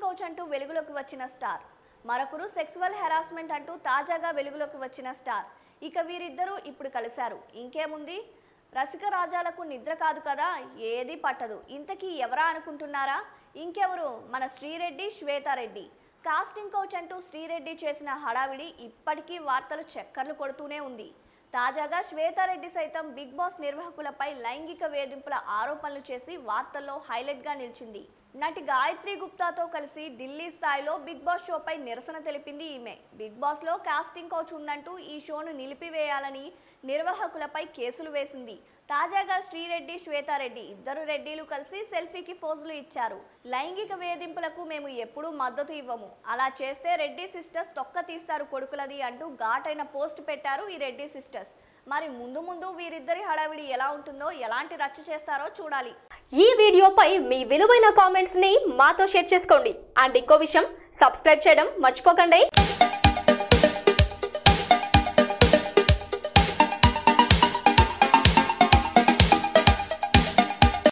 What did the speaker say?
coach అంటూ వెలుగులోకి వచ్చిన స్టార్ మరొకరు సెక్సువల్ హెరాస్మెంట్ అంటూ తాజాగా వెలుగులోకి వచ్చిన స్టార్ ఇక వీరిద్దరూ ఇప్పుడు కలిశారు ఇంకేముంది రసిక రాజాలకు నిద్ర కాదు కదా ఏది పట్టదు ఇంతకీ ఎవరా అనుకుంటున్నారా ఇంకెవరు మన శ్రీరెడ్డి శ్వేతారెడ్డి కాస్టింగ్ కోచ్ అంటూ శ్రీరెడ్డి చేసిన హడావిడి ఇప్పటికీ వార్తలు చక్కర్లు కొడుతూనే ఉంది తాజాగా శ్వేతారెడ్డి సైతం బిగ్ బాస్ నిర్వాహకులపై లైంగిక వేధింపుల ఆరోపణలు చేసి వార్తల్లో హైలైట్గా నిలిచింది నటి గాయత్రి గుప్తాతో కలిసి ఢిల్లీ స్థాయిలో బిగ్ బాస్ షోపై నిరసన తెలిపింది ఈమె బిగ్ బాస్లో కాస్టింగ్ కోచ్ ఉందంటూ ఈ షోను నిలిపివేయాలని నిర్వాహకులపై కేసులు వేసింది తాజాగా శ్రీరెడ్డి శ్వేతారెడ్డి ఇద్దరు రెడ్డిలు కలిసి సెల్ఫీకి ఫోజులు ఇచ్చారు లైంగిక వేధింపులకు మేము ఎప్పుడూ మద్దతు ఇవ్వము అలా చేస్తే రెడ్డి సిస్టర్స్ తొక్క తీస్తారు కొడుకులది అంటూ ఘాటైన పోస్ట్ పెట్టారు ఈ రెడ్డి సిస్టర్స్ మరి ముందు ముందు వీరిద్దరి హడావిడి ఎలా ఉంటుందో ఎలాంటి రచ్చ చేస్తారో చూడాలి ఈ వీడియోపై మీ విలువైన కామెంట్స్ ని మాతో షేర్ చేసుకోండి అండ్ ఇంకో విషయం సబ్స్క్రైబ్ చేయడం మర్చిపోకండి